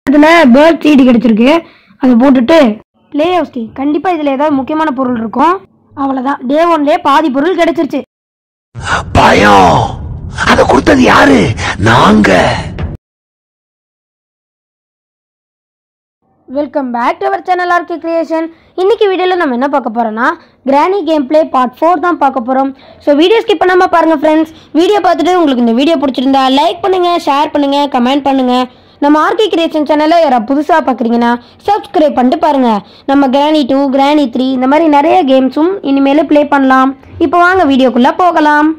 இதில் bird CD கிடைச்சிருக்கு அதை போட்டுட்டு ப்ளே ஹவுஸ் கீ கண்டிப்பாக இதில் ஏதாவது முக்கியமான பொருள் இருக்கும் அவ்வளோதான் டே ஒன்லேயே பாதி பொருள் கிடைச்சிருச்சு பயம் அத கொடுத்தது யாரு நாங்க வெல்கம் பேக் டு அவர் சேனல் ஆர்கே கிரியேஷன் இன்னைக்கு வீடியோவில் நம்ம என்ன பார்க்க போறோம்னா Granny game play part four தான் பார்க்க போகிறோம் ஸோ வீடியோ ஸ்கிப் பண்ணாமல் பாருங்கள் ஃப்ரெண்ட்ஸ் வீடியோ பார்த்துட்டு உங்களுக்கு இந்த வீடியோ பிடிச்சிருந்தா லைக் பண்ணுங்கள் ஷேர் பண்ணுங்கள் கமெண்ட் பண்ணுங்கள் நம்ம ஆர்கே கிரியேஷன் சேனலை யாராவது புதுசாக பார்க்குறீங்கன்னா சப்ஸ்கிரைப் பண்ணிட்டு பாருங்கள் நம்ம கிரானி டூ கிரானி த்ரீ இந்த மாதிரி நிறைய கேம்ஸும் இனிமேல் ப்ளே பண்ணலாம் இப்போ வாங்க வீடியோக்குள்ளே போகலாம்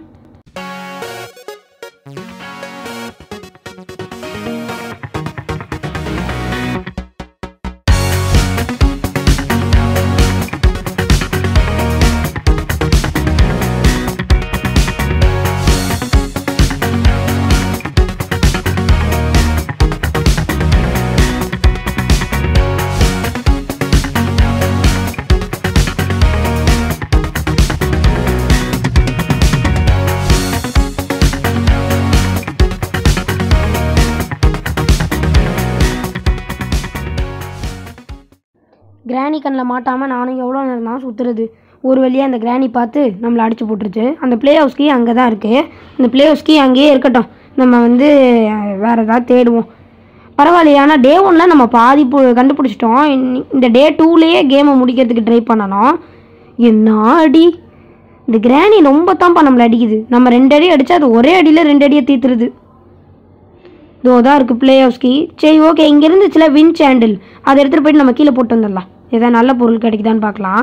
கிராணி கண்ணில் மாட்டாமல் நானும் எவ்வளோ நேரம் தான் சுற்றுறது ஒரு வழியாக அந்த கிராணி பார்த்து நம்மளை அடிச்சு போட்டுருச்சு அந்த ப்ளே ஹவுஸ் கீ அங்கே தான் இருக்குது அந்த ப்ளே ஹவுஸ் கீ அங்கேயே இருக்கட்டும் நம்ம வந்து அஹ், வேற ஏதாவது தேடுவோம் பரவாயில்லையே ஆனால் டே ஒன்ல நம்ம பாதி பு- கண்டுபிடிச்சிட்டோம் இன்னி- இந்த டே டூலேயே கேமை முடிக்கிறதுக்கு ட்ரை பண்ணணும் என்ன அடி இந்த கிராணி ரொம்ப தான்ப்பா நம்மளை அடிக்குது நம்ம ரெண்டு அடி அடித்தா அது ஒரே அடியில் ரெண்டு அடியை தீத்துருது இதோ தான் இருக்குது ப்ளே ஹவுஸ்கி சரி ஓகே இங்கே இருந்துச்சுல வின் சேண்டில் அதை எடுத்துகிட்டு போயிட்டு நம்ம கீழே போட்டு வந்துடலாம் ஏதாவது நல்ல பொருள் கிடைக்குதான்னு பார்க்கலாம்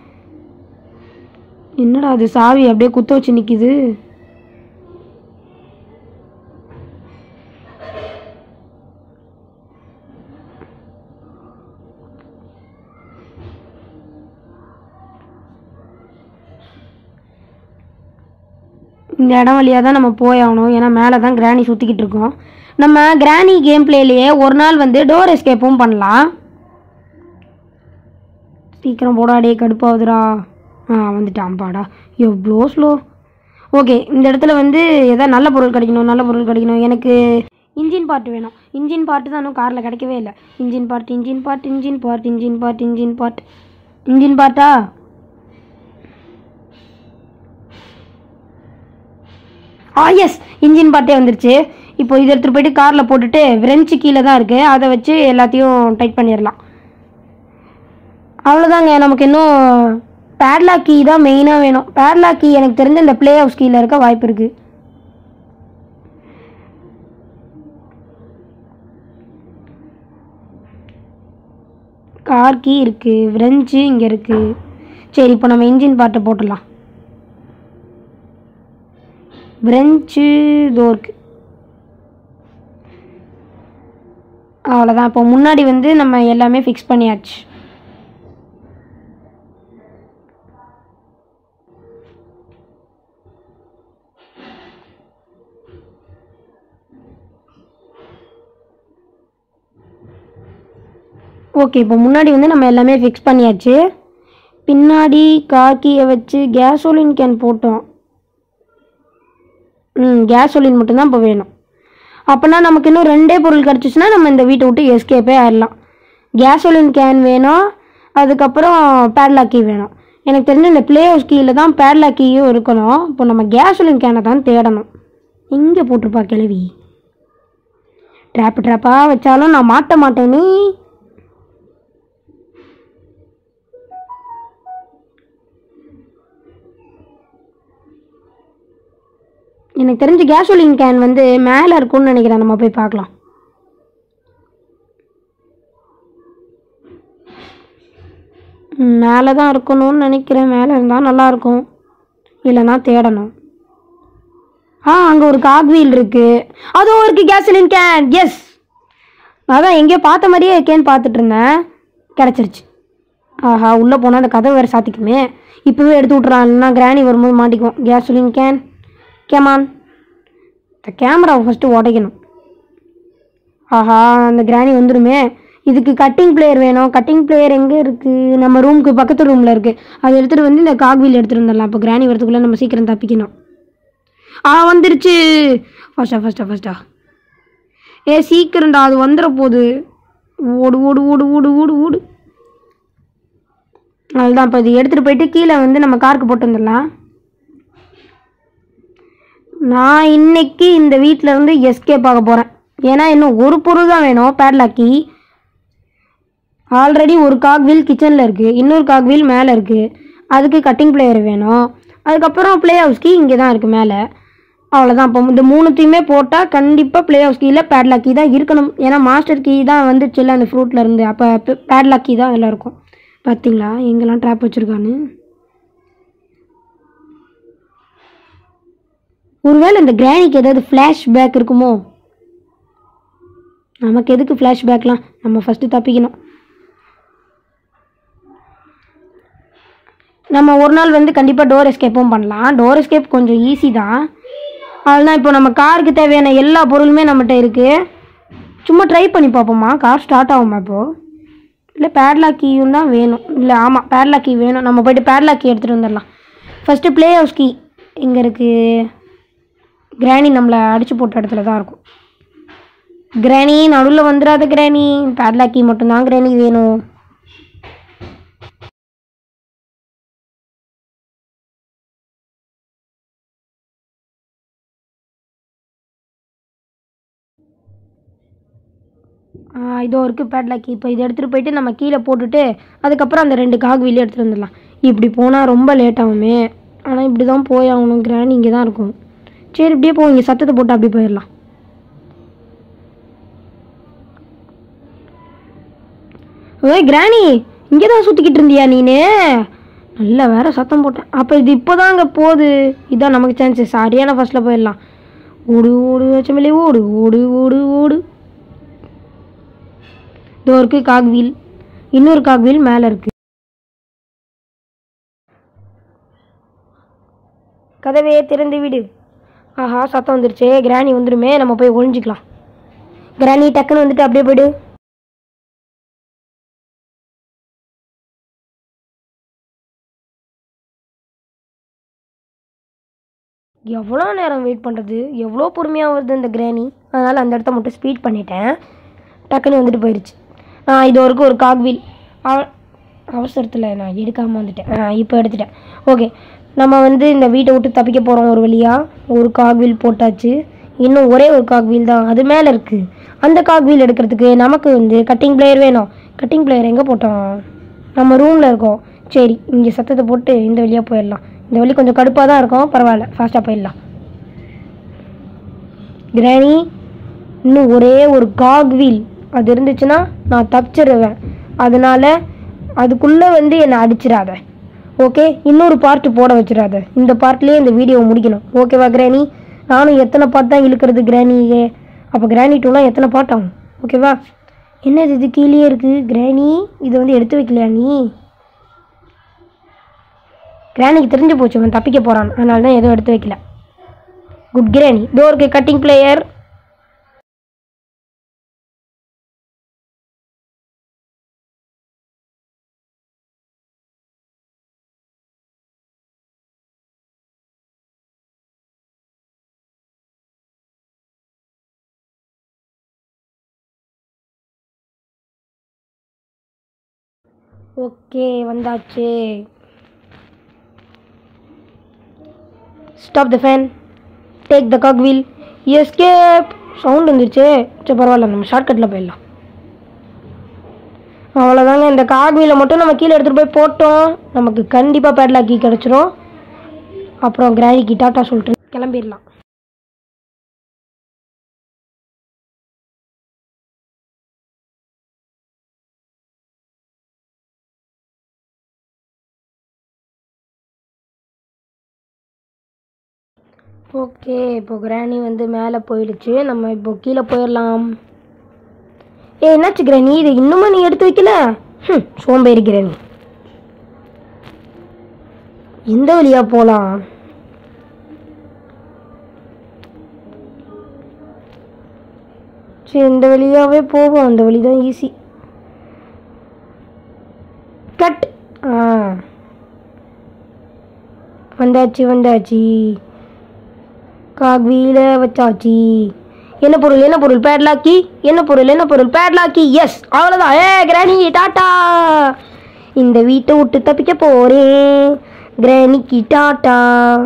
என்னடா அது சாவி அப்படியே குத்த வச்சு நிற்கிது இந்த இடம் வழியாக தான் நம்ம போயாகணும் ஏன்னா மேலே தான் கிராணி சுற்றிக்கிட்டு இருக்கோம் நம்ம கிராணி கேம் பிளேலேயே ஒரு நாள் வந்து டோர் எஸ்கேப்பும் பண்ணலாம் சீக்கிரம் போடா டே கடுப்பாகுதுடா ஆ வந்துட்டான் பாடா எவ்வளோ ஸ்லோ ஓகே இந்த இடத்துல வந்து எதாவது நல்ல பொருள் கிடைக்கணும் நல்ல பொருள் கிடைக்கணும் எனக்கு இன்ஜின் பார்ட் வேணும் இன்ஜின் பார்ட்டு தான் இன்னும் காரில் கிடைக்கவே இல்லை engine part engine part engine part engine part engine part engine பார்ட்டா ஆ எஸ் இன்ஜின் பார்ட்டே வந்துருச்சு இப்போ இதை எடுத்துகிட்டு போயிட்டு காரில் போட்டுட்டு விரெஞ்சு கீழே தான் இருக்குது அதை வச்சு எல்லாத்தையும் டைட் பண்ணிடலாம் அவ்வளோதாங்க நமக்கு இன்னும் பேட்லாக் கீ தான் மெயினாக வேணும் பேட்லாக் கீ எனக்கு தெரிஞ்ச இந்த ப்ளே ஹவுஸ் கீழே இருக்க வாய்ப்பு இருக்குது கார் கீ இருக்குது விரெஞ்சு இங்கே இருக்குது சரி இப்போ நம்ம இன்ஜின் பார்ட்டை போட்டுடலாம் பிரெஞ்சு தோர்க்கு அவ்வளோதான் இப்போ முன்னாடி வந்து நம்ம எல்லாமே ஃபிக்ஸ் பண்ணியாச்சு ஓகே இப்போ முன்னாடி வந்து நம்ம எல்லாமே ஃபிக்ஸ் பண்ணியாச்சு பின்னாடி காக்கியை வச்சு கேசோலின் கேன் போட்டோம் ம் கேசோலின் மட்டும்தான் இப்போ வேணும் அப்போனா நமக்கு இன்னும் ரெண்டே பொருள் கிடச்சிச்சுன்னா நம்ம இந்த வீட்டை விட்டு எஸ்கேப்பே ஆயிடலாம் கேசோலின் கேன் வேணும் அதுக்கப்புறம் பேட்லாக் கீ வேணும் எனக்கு தெரிஞ்ச இந்த ப்ளே ஹவுஸ் கீயில் தான் பேட்லாக் கீயும் இருக்கணும் இப்போ நம்ம கேசோலின் கேனை தான் தேடணும் எங்கே போட்டிருப்பா கிழவி ட்ராப்பு ட்ராப்பாக வச்சாலும் நான் மாட்ட மாட்டேன் நீ எனக்கு தெரிஞ்ச கேசோலின் கேன் வந்து மேலே இருக்கும்னு நினைக்கிறேன் நம்ம போய் பார்க்கலாம் மேலே தான் இருக்கணும்னு நினைக்கிறேன் மேலே இருந்தால் நல்லாயிருக்கும் இல்லைன்னா தேடணும் ஆ அங்கே ஒரு காக்வீல் இருக்குது அதுவும் இருக்குது கேசோலின் கேன் எஸ் அதான் எங்கேயோ பார்த்த மாதிரியே இருக்கேன்னு பார்த்துட்டு இருந்தேன் கிடச்சிருச்சு ஆஹா உள்ளே போனால் அந்த கதவை வேறு சாத்திக்குமே இப்போவே எடுத்து விட்றான் இல்லைன்னா கிராணி வரும்போது மாட்டிக்குவோம் கேசோலின் கேன் கேமான் இந்த கேமராவை ஃபஸ்ட்டு உடைக்கணும் ஆஹா அந்த கிராணி வந்துருமே இதுக்கு கட்டிங் பிளேயர் வேணும் கட்டிங் பிளேயர் எங்கே இருக்குது நம்ம ரூமுக்கு பக்கத்து ரூமில் இருக்குது அதை எடுத்துகிட்டு வந்து இந்த காக்வீல் எடுத்துகிட்டு வந்துடலாம் இப்போ கிராணி வரதுக்குள்ளே நம்ம சீக்கிரம் தப்பிக்கணும் ஆ வந்துருச்சு ஃபஸ்ட்டா ஃபஸ்ட்டா ஃபஸ்ட்டா ஏ சீக்கிரம்டா அது வந்துட போகுது ஓடு ஓடு ஓடு ஓடு ஓடு ஓடு அதுதான் இப்போ இது எடுத்துகிட்டு போயிட்டு கீழே வந்து நம்ம காருக்கு போட்டு வந்துடலாம் நான் இன்னைக்கு இந்த வீட்டில் இருந்து எஸ்கேப் ஆக போகிறேன் ஏன்னா இன்னும் ஒரு பொருள் தான் வேணும் பேட்லாக்கி ஆல்ரெடி ஒரு காக் வீல் கிச்சனில் இருக்குது இன்னொரு காக் வீல் மேலே இருக்குது அதுக்கு கட்டிங் பிளேயர் வேணும் அதுக்கப்புறம் ப்ளே ஹவுஸ் கீ இங்கே தான் இருக்குது மேலே அவ்வளோதான் இப்போ இந்த மூணுத்தையுமே போட்டால் கண்டிப்பாக ப்ளே ஹவுஸ் கீயில் பேட்லாக் கீ தான் இருக்கணும் ஏன்னா மாஸ்டர் கீ தான் வந்துச்சுல்ல அந்த ஃப்ரூட்டில் இருந்து அப்போ பேட்லாக் கீ தான் அதில் இருக்கும் பார்த்தீங்களா எங்கெல்லாம் ட்ராப் வச்சுருக்கான்னு ஒருவேளை இந்த கிராணிக்கு ஏதாவது ஃப்ளாஷ் பேக் இருக்குமோ நமக்கு எதுக்கு ஃப்ளாஷ் பேக்லாம் நம்ம ஃபஸ்ட்டு தப்பிக்கணும் நம்ம ஒரு நாள் வந்து கண்டிப்பாக டோர் எஸ்கேப்பும் பண்ணலாம் டோர் எஸ்கேப் கொஞ்சம் ஈஸி தான் அதெல்லாம் இப்போ நம்ம காருக்கு தேவையான எல்லா பொருளுமே நம்மகிட்ட இருக்குது சும்மா ட்ரை பண்ணி பார்ப்போமா கார் ஸ்டார்ட் ஆகுமா இப்போது இல்லை பேட்லாக் கீயும் தான் வேணும் இல்லை ஆமாம் பேட்லாக் கீ வேணும் நம்ம போயிட்டு பேட்லாக் கீ எடுத்துகிட்டு வந்துடலாம் ஃபஸ்ட்டு ப்ளே ஹவுஸ் கீ இங்கே இருக்குது கிராணி நம்மளை அடிச்சு போட்ட இடத்துல தான் இருக்கும் கிராணி நடுவில் வந்துடாத கிராணி பேட்லாக் கீ மட்டும்தான் கிராணி வேணும் ஆ, இதோ இருக்குது பேட்லாக் இப்போ இதை எடுத்துகிட்டு போயிட்டு நம்ம கீழே போட்டுட்டு அதுக்கப்புறம் அந்த ரெண்டு காக் வீலே எடுத்துகிட்டு வந்துடலாம் இப்படி போனால் ரொம்ப லேட் ஆகுமே ஆனால் இப்படி தான் போய் ஆகணும் கிராணி இங்கே தான் இருக்கும் சரி இப்படியே போ இங்கே சத்தத்தை போட்டு அப்படி போயிடலாம் ஓய் கிராணி இங்கே தான் சுற்றிக்கிட்டு இருந்தியா நீனு நல்ல வேற சத்தம் போட்டேன் அப்போ இது இப்போ தான் அங்கே போகுது இதான் நமக்கு சான்ஸ் சரியான ஃபர்ஸ்ட்டில் போயிடலாம் ஓடு ஓடு வச்சமல்லி ஓடு ஓடு ஓடு ஓடு இதோ இருக்கு காக்வீல் இன்னொரு காக்வீல் மேலே இருக்கு கதவே திறந்து விடு ஆஹா சத்தம் வந்துருச்சே கிராணி வந்துருமே நம்ம போய் ஒளிஞ்சிக்கலாம் கிராணி டக்குன்னு வந்துட்டு அப்படியே போயிடு எவ்வளோ நேரம் வெயிட் பண்ணுறது எவ்வளோ பொறுமையாக வருது இந்த கிராணி அதனால் அந்த இடத்த மட்டும் ஸ்பீட் பண்ணிட்டேன் டக்குன்னு வந்துட்டு போயிடுச்சு ஆ இது வரைக்கும் ஒரு காக்வீல் அவசரத்தில் நான் எடுக்காமல் வந்துட்டேன் ஆ இப்போ எடுத்துட்டேன் ஓகே நம்ம வந்து இந்த வீட்டை விட்டு தப்பிக்க போகிறோம் ஒரு வழியாக ஒரு காக்வீல் போட்டாச்சு இன்னும் ஒரே ஒரு காக்வீல் தான் அது மேலே இருக்குது அந்த காக்வீல் எடுக்கிறதுக்கு நமக்கு வந்து கட்டிங் பிளேயர் வேணும் கட்டிங் பிளேயர் எங்கே போட்டோம் நம்ம ரூமில் இருக்கோம் சரி இங்கே சத்தத்தை போட்டு இந்த வழியாக போயிடலாம் இந்த வழி கொஞ்சம் கடுப்பாக தான் இருக்கும் பரவாயில்ல ஃபாஸ்ட்டாக போயிடலாம் கிராணி இன்னும் ஒரே ஒரு காக் வீல் அது இருந்துச்சுன்னா நான் தப்பிச்சிருவேன் அதனால அதுக்குள்ளே வந்து என்னை அடிச்சிடாத ஓகே இன்னொரு பார்ட்டு போட வச்சிடாத இந்த பார்ட்லேயே இந்த வீடியோவை முடிக்கணும் ஓகேவா கிராணி நானும் எத்தனை பார்ட் தான் இழுக்கிறது கிராணியே அப்போ கிராணி டூலாம் எத்தனை பார்ட் ஆகும் ஓகேவா என்னது இது கீழே இருக்குது கிராணி இதை வந்து எடுத்து வைக்கலையா நீ கிராணிக்கு தெரிஞ்சு போச்சு அவன் தப்பிக்க போகிறான் அதனால தான் எதுவும் எடுத்து வைக்கல குட் கிராணி டோருக்கு கட்டிங் பிளேயர் ஓகே வந்தாச்சு stop the fan take the cog wheel escape sound வந்துருச்சு சரி பரவாயில்ல நம்ம ஷார்ட்கட்டில் போயிடலாம் அவ்வளோதாங்க இந்த காக் வீலை மட்டும் நம்ம கீழே எடுத்துகிட்டு போய் போட்டோம் நமக்கு கண்டிப்பாக பேட்லாக் கீ கிடச்சிரும் அப்புறம் கிராணிக்கு டாட்டா சொல்லிட்டு கிளம்பிடலாம் ஓகே இப்போ கிராணி வந்து மேலே போயிடுச்சு நம்ம இப்போ கீழே போயிடலாம் ஏ என்னாச்சு கிராணி இது இன்னுமா நீ எடுத்து வைக்கல ம் சோம்பேறி கிராணி எந்த வழியா போகலாம் சரி இந்த வழியாவே போவோம் அந்த வழி தான் ஈஸி கட் ஆ வந்தாச்சு வந்தாச்சு காக்வீல வச்சாச்சு என்ன பொருள் என்ன பொருள் பேட்லாக்கி என்ன பொருள் என்ன பொருள் பேட்லாக்கி எஸ் அவ்வளோதான் ஏ கிராணி டாட்டா இந்த வீட்டை விட்டு தப்பிக்க போறேன் கிராணிக்கு டாட்டா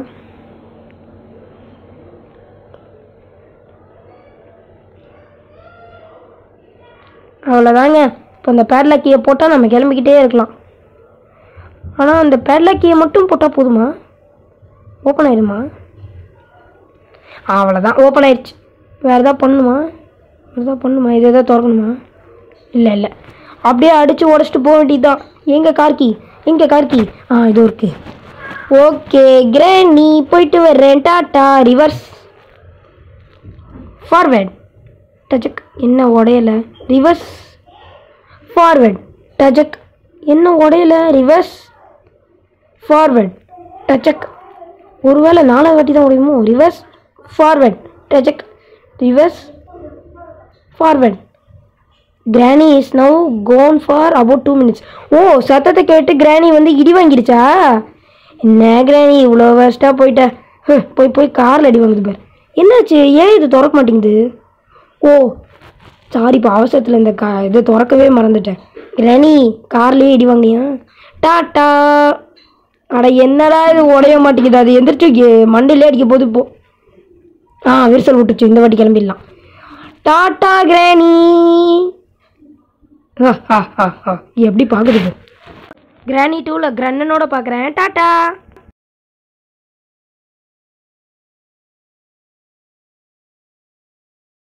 அவ்வளோதாங்க இப்போ அந்த பேட்லாக்கியை போட்டால் நம்ம கிளம்பிக்கிட்டே இருக்கலாம் ஆனால் அந்த பேட்லாக்கியை மட்டும் போட்டால் போதுமா ஓப்பன் ஆயிடுமா அவ்வளோதான் ஓப்பன் ஆயிடுச்சு வேறு எதாவது பண்ணுமா வேறு எதாவது பண்ணுமா இது எதாவது திறக்கணுமா இல்லை இல்லை அப்படியே அடித்து உடச்சிட்டு போக வேண்டியதுதான் எங்கே கார்கி எங்கே கார்கி ஆ இது இருக்கு ஓகே கிராண்டி போயிட்டு வர்றேன் டாட்டா ரிவர்ஸ் ஃபார்வேர்ட் டச்சக் என்ன உடையல ரிவர்ஸ் ஃபார்வேர்ட் டச்சக் என்ன உடையல ரிவர்ஸ் ஃபார்வேர்ட் டச்சக் ஒருவேளை நாலாவது வாட்டி தான் உடையுமோ ரிவர்ஸ் ஃபார்வேர்ட் டச்சக் reverse forward Granny is now gone for about two minutes ஓ சத்தத்தை கேட்டு கிராணி வந்து இடி வாங்கிடுச்சா என்ன கிராணி இவ்வளோ வேஸ்ட்டாக போயிட்ட ஹம், போய் போய் காரில் அடி வாங்குது பார் என்னாச்சு ஏன் இது திறக்க மாட்டேங்குது ஓ சாரி இப்போ அவசரத்தில் இந்த கா இதை திறக்கவே மறந்துட்டேன் கிராணி கார்லேயே இடி வாங்கினியா டாட்டா அட என்னடா இது உடைய மாட்டேங்குது அது எந்திரிச்சு கே- மண்டையிலே அடிக்க போது போ ஆ விரிசல் விட்டுச்சு இந்த வாட்டி கிளம்பிடலாம் டாட்டா கிராணி ஆ, ஆ, ஆ, ஆ. எப்படி பார்க்குது கிராணி டூவில் கிரண்ணனோட பார்க்குறேன் டாட்டா